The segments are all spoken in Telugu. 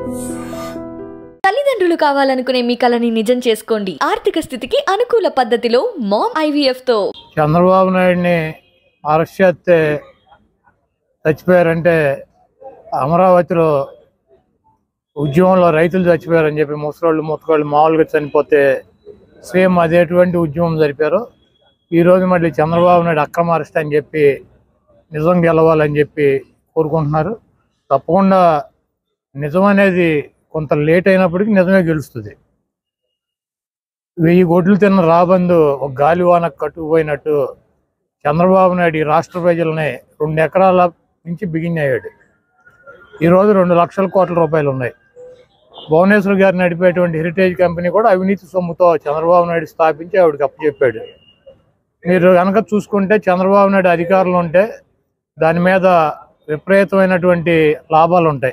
తల్లిదండ్రులు కావాలనుకునే మీ కలని నిజం చేసుకోండి ఆర్థిక స్థితికి అనుకూల పద్ధతిలో మామ్ ఐవీఎఫ్ తో చంద్రబాబు నాయుడిని అరెస్ట్ చేస్తే చచ్చిపోయారంటే అమరావతిలో ఉద్యమంలో రైతులు చచ్చిపోయారని చెప్పి ముసలోళ్ళు ముతకోళ్ళు మామూలుగా చనిపోతే సేమ్ అదేటువంటి ఉద్యమం జరిపారు ఈరోజు మళ్ళీ చంద్రబాబు నాయుడు అక్రమ అరెస్ట్ అని చెప్పి నిజం గెలవాలని చెప్పి కోరుకుంటున్నారు తప్పకుండా నిజం అనేది కొంత లేట్ అయినప్పటికీ నిజమే గెలుస్తుంది వెయ్యి గొడ్లు తిన్న రాబందు ఒక గాలివానకు కట్టుకుపోయినట్టు చంద్రబాబు నాయుడు ఈ రాష్ట్ర ప్రజలని రెండు ఎకరాల నుంచి బిగినయ్యాడు ఈరోజు రెండు లక్షల కోట్ల రూపాయలు ఉన్నాయి భువనేశ్వర్ గారు నడిపేటువంటి హెరిటేజ్ కంపెనీ కూడా అవినీతి సొమ్ముతో చంద్రబాబు నాయుడు స్థాపించి ఆవిడకి అప్పచెప్పాడు మీరు కనుక చూసుకుంటే చంద్రబాబు నాయుడు అధికారంలో ఉంటే దాని మీద విపరీతమైనటువంటి లాభాలు ఉంటాయి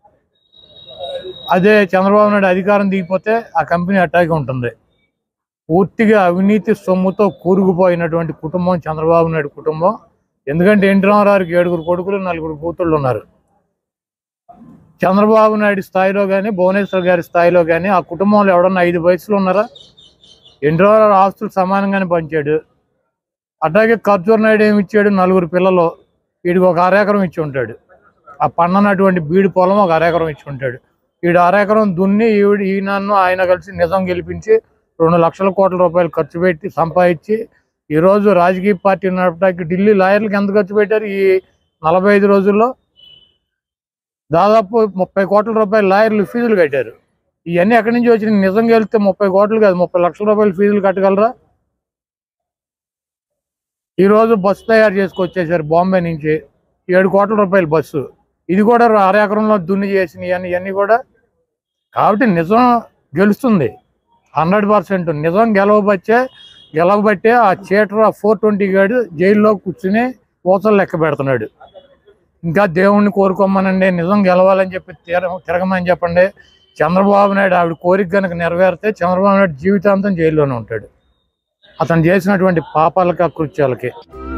అదే చంద్రబాబు నాయుడు అధికారం దిగిపోతే ఆ కంపెనీ అట్టాగే ఉంటుంది పూర్తిగా అవినీతి సొమ్ముతో కూరుకుపోయినటువంటి కుటుంబం చంద్రబాబు నాయుడు కుటుంబం ఎందుకంటే ఎన్టీ రామారావుకి ఏడుగురు కొడుకులు నలుగురు కూతుళ్ళు ఉన్నారు చంద్రబాబు నాయుడు స్థాయిలో కానీ భువనేశ్వర్ గారి స్థాయిలో కానీ ఆ కుటుంబంలో ఎవడన్నా ఐదు వయసులో ఉన్నారా ఎన్టీ రామారావు ఆస్తులు సమానంగానే పంచాడు అట్లాగే ఖర్జూర్ నాయుడు ఏమి ఇచ్చాడు నలుగురు పిల్లలు వీడికి ఒక అరెకరం ఇచ్చి ఉంటాడు ఆ పన్ననటువంటి బీడు పొలం ఒక అరెకరం ఇచ్చి ఉంటాడు వీడు అరెకరం దున్ని ఈవిడ ఈయనను ఆయన కలిసి నిజం గెలిపించి రెండు లక్షల కోట్ల రూపాయలు ఖర్చు పెట్టి సంపాదించి ఈరోజు రాజకీయ పార్టీ నడపడానికి ఢిల్లీ లాయర్లకు ఎంత ఖర్చు పెట్టారు ఈ నలభై ఐదు రోజుల్లో దాదాపు ముప్పై కోట్ల రూపాయలు లాయర్లు ఫీజులు కట్టారు ఇవన్నీ ఎక్కడి నుంచి వచ్చిన నిజం గెలిస్తే ముప్పై కోట్లు కాదు ముప్పై లక్షల రూపాయలు ఫీజులు కట్టగలరా ఈరోజు బస్సు తయారు చేసుకొచ్చేసారు బాంబే నుంచి ఏడు కోట్ల రూపాయల బస్సు ఇది కూడా అర ఎకరంలో దున్ని చేసినవి అని ఇవన్నీ కూడా కాబట్టి నిజం గెలుస్తుంది హండ్రెడ్ పర్సెంట్ నిజం గెలవబచ్చే గెలవబట్టే ఆ చీటర్ ఆ ఫోర్ ట్వంటీ గాడు జైల్లో కూర్చుని ఊసలు లెక్క పెడుతున్నాడు ఇంకా దేవుణ్ణి కోరుకోమనండి నిజం గెలవాలని చెప్పి తిర తిరగమని చెప్పండి చంద్రబాబు నాయుడు ఆవిడ కోరిక కనుక నెరవేరితే చంద్రబాబు నాయుడు జీవితాంతం జైల్లోనే ఉంటాడు అతను చేసినటువంటి పాపాలకి ఆ కృత్యాలకి